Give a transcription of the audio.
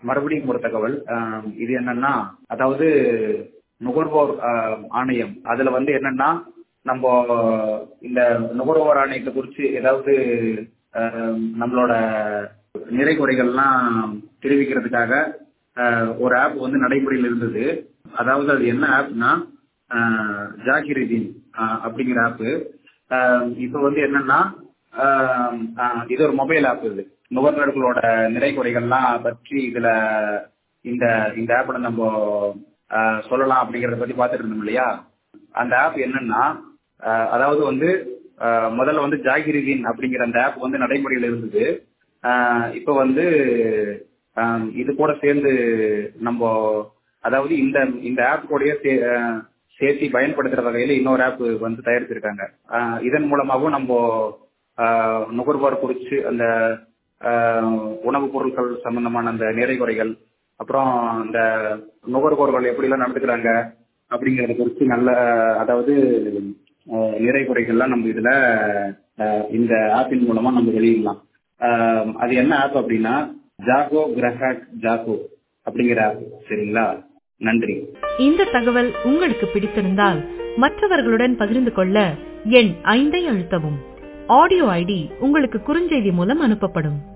மறுபடியும் ஒரு தகவல் ஆஹ் இது என்னன்னா அதாவது நுகர்வோர் ஆஹ் ஆணையம் அதுல வந்து என்னன்னா நம்ம இந்த நுகர்வோர் ஆணையத்தை குறித்து ஏதாவது ஆஹ் நம்மளோட நிறை குறைகள்லாம் தெரிவிக்கிறதுக்காக ஆஹ் ஒரு ஆப் வந்து நடைமுறையில் இருந்தது அதாவது அது என்ன ஆப்னா ஜாகிரிதீன் அப்படிங்கிற ஆப்பு இப்போ வந்து என்னன்னா ஆஹ் ஆஹ் இது ஒரு மொபைல் ஆப் இது நுகர்வோர்களோட நிறை குறைகள்லாம் பற்றி இதுல இந்த இந்த ஆப்ல நம்ம ஆஹ் சொல்லலாம் அப்படிங்கறத பத்தி பார்த்துட்டு இருந்தோம் இல்லையா அந்த ஆப் என்னன்னா ஆஹ் அதாவது வந்து ஆஹ் முதல்ல வந்து ஜாகிரிதீன் அப்படிங்கிற அந்த ஆப் வந்து நடைமுறையில் இருந்தது ஆஹ் இப்போ வந்து ஆஹ் இது கூட சேர்ந்து நம்ம அதாவது இந்த இந்த ஆப் கூடயே சே- ஆஹ் சேர்த்து பயன்படுத்துற வகையில இன்னொரு ஆப் வந்து தயாரிச்சிருக்காங்க ஆஹ் இதன் மூலமாகவும் நம்ம ஆஹ் நுகர்வோர் குறித்து அந்த ஆஹ் உணவுப் பொருட்கள் சம்பந்தமான அந்த நிறை குறைகள் அப்புறம் அந்த நுகர்வோர்கள் எப்படிலாம் நடந்துக்கிறாங்க அப்படிங்கறத குறித்து நல்ல அதாவது ஆஹ் நிறை குறைகள்லாம் நம்ம இதுல ஆஹ் இந்த ஆப்பின் மூலமா நம்ம வெளியிடலாம் ஆஹ் அது என்ன ஆப் அப்படின்னா ஜாகோ கிரஹாக் ஜாகோ அப்படிங்கிற ஆப் சரிங்களா நன்றி இந்த தகவல் உங்களுக்கு பிடித்திருந்தால் மற்றவர்களுடன் பகிர்ந்து கொள்ள எண் ஐந்தை அழுத்தவும் ஆடியோ ஐடி உங்களுக்கு குறுஞ்செய்தி மூலம் அனுப்பப்படும்